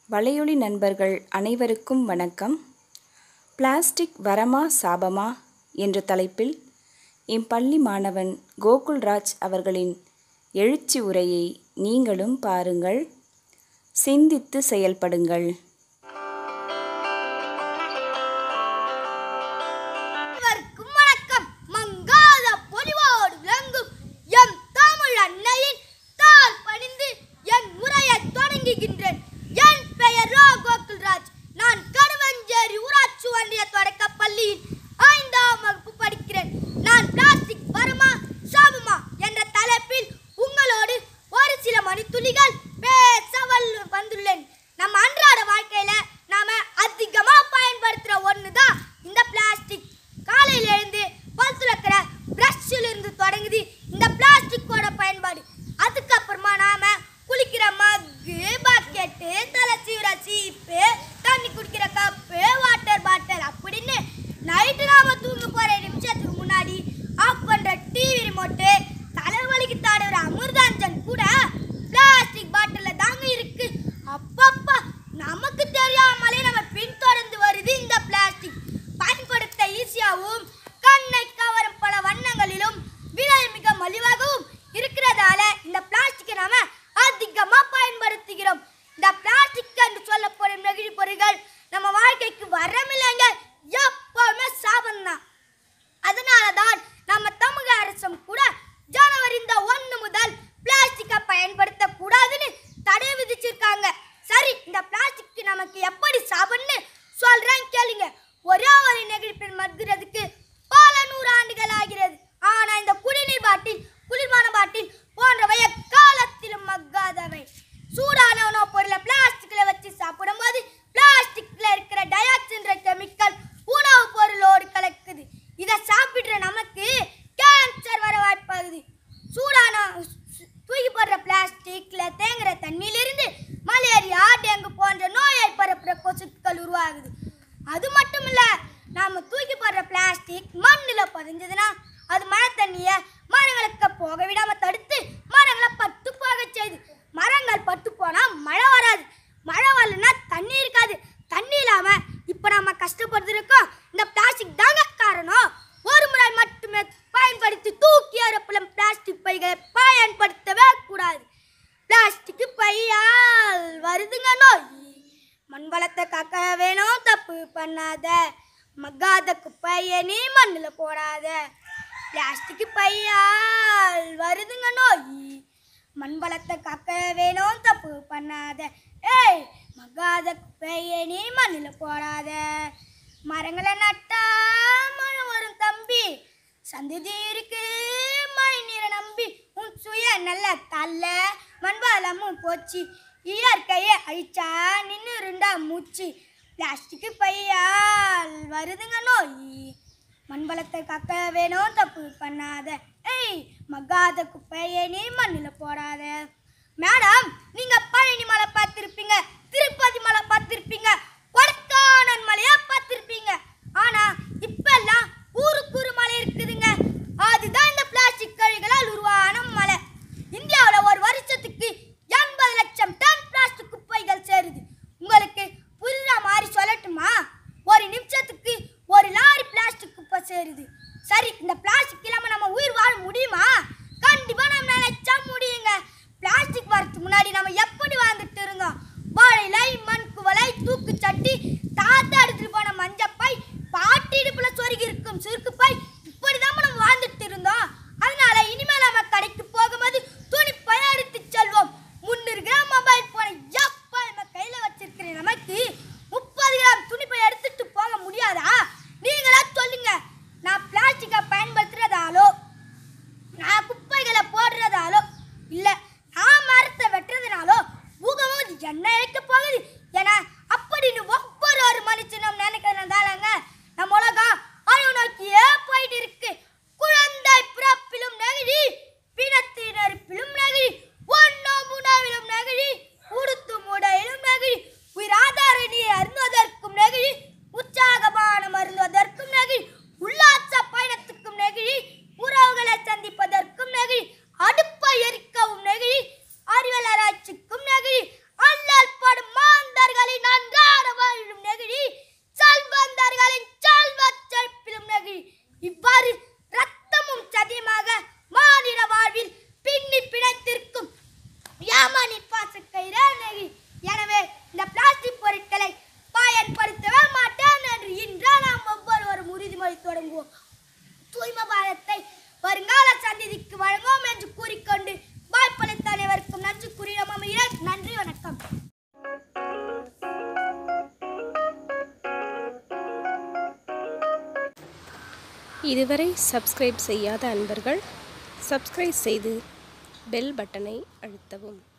வலையொலி நண்பர்கள் அனைவருக்கும் வணக்கம் பிளாஸ்டிக் வரமா சாபமா என்ற தலைப்பில் என் பள்ளி மாணவன் கோகுல்ராஜ் அவர்களின் எழுச்சி உரையை நீங்களும் பாருங்கள் சிந்தித்து செயல்படுங்கள் அனைவருக்கும் வணக்கம் மங்காத பொலிவோடு விளங்கும் எம் தமிழ் அன்னையின் தாழ் பணிந்து என் உரையை தொடங்குகின்றேன் என் பெயர் ரோ கோகுல்ராஜ் நான் கடுவஞ்சேரி ஊராட்சி ஒன்றிய தொடக்க பள்ளியில் ஐந்தாம் வகுப்பு படிக்கிறேன் நான் பிளாஸ்டிக் வருமா சாபமா என்ற தலைப்பில் உங்களோடு ஒரு சில மணித்துளிகள் பேச வல்லு- வந்துள்ளேன் நம்ம அன்றாட வாழ்க்கையில நாம அதிகமா பயன்படுத்துற ஒன்று தான் இந்த பிளாஸ்டிக் காலையில எழுந்து பல் துலக்கிற பிரஷ்ல இருந்து தொடங்குது இந்த பிளாஸ்டிக்கோட பயன்பாடு அதுக்கப்புறமா நாம குளிக்கிற மக்கு பக்கெட்டு தலை சீவுற சீப்பு தண்ணி குடிக்கிற கப்பு வாட்டர் பாட்டில் அப்படின்னு நைட்டு நாம தூங்க போற நிமிஷத்துக்கு முன்னாடி ஆஃப் பண்ற டிவி ரிமோட்டு தலைவலிக்கு தாடுற அமிர்தாஞ்சன் கூட பிளாஸ்டிக் பாட்டில்ல தாங்க இருக்கு அப்பப்பா நமக்கு தெரியாமலே நம்ம பின்தொடர்ந்து வருது இந்த பிளாஸ்டிக் பயன்படுத்த ஈஸியாகவும் கண்ணை கவரும் பல வண்ணங்களிலும் விலை மிக மலிவாகவும் இருக்கிறதால இந்த பிளாஸ்டிக்கை நாம அதிகமா பயன்படுத்துகிறோம் இந்த பிளாஸ்டிக் என்று சொல்லப்படும் நெகிழி பொருட்கள் நம்ம வாழ்க்கைக்கு வரமில்லைங்க எப்பவுமே சாபம் தான் அதனால தான் நம்ம தமிழக அரசும் கூட ஜனவரி இந்த ஒன்று முதல் பிளாஸ்டிக்கை பயன்படுத்த கூடாதுன்னு தடை விதிச்சிருக்காங்க சரி இந்த பிளாஸ்டிக் நமக்கு எப்படி சாபம்னு சொல்றேன் கேளுங்க ஒரே ஒரு நெகிழ்ப்பில் மறுக்கிறதுக்கு பல நூறு ஆண்டுகள் ஆகிறது ஆனா இந்த குடிநீர் பாட்டில் குளிர்பான பாட்டில் போன்றவை எக்காலத்திலும் மக்காதவை சூடான உணவுப் பொருளை பிளாஸ்டிக்ல வச்சு சாப்பிடும்போது பிளாஸ்டிக்ல இருக்கிற டயாக்சின்ற கெமிக்கல் உணவுப் பொருளோடு கலக்குது இதை சாப்பிடுற நமக்கு கேன்சர் வர வாய்ப்பாகுது சூடான சு- தூக்கி போடுற பிளாஸ்டிக்ல தேங்குற தண்ணியிலிருந்து மலேரியா டெங்கு போன்ற நோயை பரப்புற கொசுக்கள் உருவாகுது அது மட்டும் இல்ல நாம தூக்கி போடுற பிளாஸ்டிக் மண்ணில் பதிஞ்சதுன்னா அது மழை தண்ணியை மரங்களுக்கு போக விடாம தடுத்து மரங்களை பட்டு போக செய்யுது மரங்கள் பட்டு போனா மழை வராது மழை வரலன்னா தண்ணி இருக்காது தண்ணி இல்லாம இப்ப நாம கஷ்டப்படுறதுக்கும் இந்த பிளாஸ்டிக் தாங்க காரணம் ஒரு முறை மட்டுமே பயன்படுத்தி தூக்கி எறியப்படும் பிளாஸ்டிக் பைகளை பயன்படுத்தவே கூடாது பிளாஸ்டிக் பையால் வருதுங்க நோய் மண் வளத்தை காக்க வேணும் தப்பு பண்ணாத மக்காத குப்பையை நீ மண்ணில் போடாத பிளாஸ்டிக் பையால் வருதுங்க நோய் மண் வளத்தை காக்க வேணும் தப்பு பண்ணாத ஏய் மக்காத குப்பையை நீ மண்ணில் போடாத மரங்களை நட்டா மழை வரும் தம்பி சந்ததி இருக்கு மழை நீரை நம்பி உன் சுய நல்ல தள்ள மண் வளமும் போச்சு இயற்கையை அழிச்சா நின்று இருந்தா மூச்சு பிளாஸ்டிக் பையால் வருதுங்க நோய் மண் வளத்தை காக்க வேணும் தப்பு பண்ணாத ஏய் மக்காத குப்பையை நீ மண்ணில் போடாத மேடம் நீங்க பழனி மலை பார்த்திருப்பீங்க திருப்பதி மலை பார்த்திருப்பீங்க கொடைக்கானல் மலையா பார்த்திருப்பீங்க ஆனா இப்பெல்லாம் ஊருக்கு ஒரு மலை இருக்குதுங்க அதுதான் இந்த பிளாஸ்டிக் கழிவுகளால் உருவான மலை இந்தியாவில் ஒரு வருஷத்துக்கு எண்பது லட்சம் டன் பிளாஸ்டிக் குப்பைகள் சேருது உங்களுக்கு புரியுற மாதிரி சொல்லட்டுமா ஒரு நிமிஷத்துக்கு ஒரு லாரி பிளாஸ்டிக் குப்பை சேருது சரி இந்த பிளாஸ்டிக் இல்லாம நம்ம உயிர் வாழ முடியுமா கண்டிப்பா நம்ம நினைச்சா முடியுங்க பிளாஸ்டிக் வரதுக்கு முன்னாடி நம்ம எப்படி வாழ்ந்துட்டு இருந்தோம் வாழை இலை மண் குவளை தூக்கு சட்டி தாத்தா எடுத்துட்டு போன மஞ்சப்பை பாட்டி இடுப்புல சொருகி இருக்க இதுவரை சப்ஸ்கிரைப் செய்யாத அன்பர்கள் சப்ஸ்கிரைப் செய்து பெல் பட்டனை அழுத்தவும்